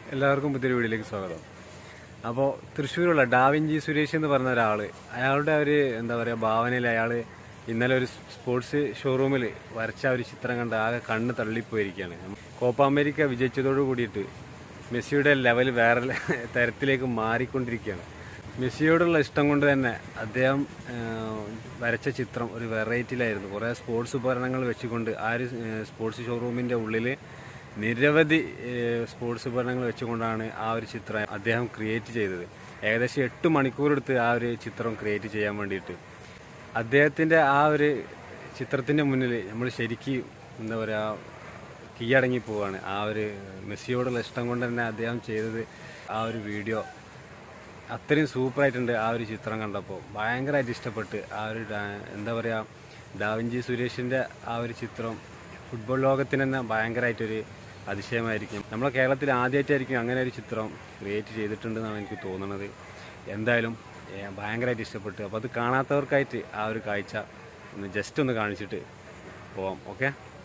എല്ലാവർക്കും പുതിയൊരു വീഡിയോയിലേക്ക് സ്വാഗതം അപ്പോൾ തൃശ്ശൂരുള്ള ഡാവിഞ്ചി സുരേഷ് എന്ന് പറഞ്ഞ ഒരാൾ അയാളുടെ ഒരു എന്താ പറയുക ഭാവനയിൽ അയാൾ ഇന്നലെ ഒരു സ്പോർട്സ് ഷോറൂമിൽ വരച്ച ആ ഒരു ചിത്രം കണ്ട് ആകെ കണ്ണ് തള്ളിപ്പോയിരിക്കുകയാണ് കോപ്പ അമേരിക്ക വിജയിച്ചതോട് കൂടിയിട്ട് മെസ്സിയുടെ ലെവൽ വേറെ ലെ- തരത്തിലേക്ക് മാറിക്കൊണ്ടിരിക്കുകയാണ് മെസ്സിയോടുള്ള ഇഷ്ടം കൊണ്ട് തന്നെ അദ്ദേഹം ആ, വരച്ച ചിത്രം ഒരു വെറൈറ്റിയിലായിരുന്നു കുറേ സ്പോർട്സ് ഉപകരണങ്ങൾ വെച്ചുകൊണ്ട് ആ ഒരു സ്പോർട്സ് ഷോറൂമിൻ്റെ ഉള്ളിൽ നിരവധി ഏഹ്, സ്പോർട്സ് ഉപകരണങ്ങൾ വെച്ചുകൊണ്ടാണ് ആ ഒരു ചിത്രം അദ്ദേഹം ക്രിയേറ്റ് ചെയ്തത് ഏകദേശം എട്ട് മണിക്കൂറെടുത്ത് ആ ഒരു ചിത്രം ക്രിയേറ്റ് ചെയ്യാൻ വേണ്ടിയിട്ട് അദ്ദേഹത്തിൻ്റെ ആ ഒരു ചിത്രത്തിൻ്റെ മുന്നിൽ നമ്മൾ ശരിക്കും എന്താ പറയുക കീഴടങ്ങി പോവാണ് ആ ഒരു മെസ്സിയോടുള്ള ഇഷ്ടം കൊണ്ട് തന്നെ അദ്ദേഹം ചെയ്തത് ആ ഒരു വീഡിയോ അത്രയും സൂപ്പറായിട്ടുണ്ട് ആ ഒരു ചിത്രം കണ്ടപ്പോൾ ഭയങ്കരമായിട്ട് ഇഷ്ടപ്പെട്ട് ആ ഒരു ഡാ- എന്താ പറയുക ഡാവിഞ്ചി സുരേഷിൻ്റെ ആ ഒരു ചിത്രം ഫുട്ബോൾ ലോകത്തിന് തന്നെ ഭയങ്കരമായിട്ടൊരു അതിശയമായിരിക്കും നമ്മളെ കേരളത്തിൽ ആദ്യമായിട്ടായിരിക്കും അങ്ങനെ ഒരു ചിത്രം ക്രിയേറ്റ് ചെയ്തിട്ടുണ്ടെന്നാണ് എനിക്ക് തോന്നുന്നത് എന്തായാലും ഏ, ഭയങ്കരമായിട്ട് ഇഷ്ടപ്പെട്ടു അപ്പോൾ അത് കാണാത്തവർക്കായിട്ട് ആ ഒരു കാഴ്ച ഒന്ന് ജസ്റ്റ് ഒന്ന് കാണിച്ചിട്ട് പോവാം ഓക്കെ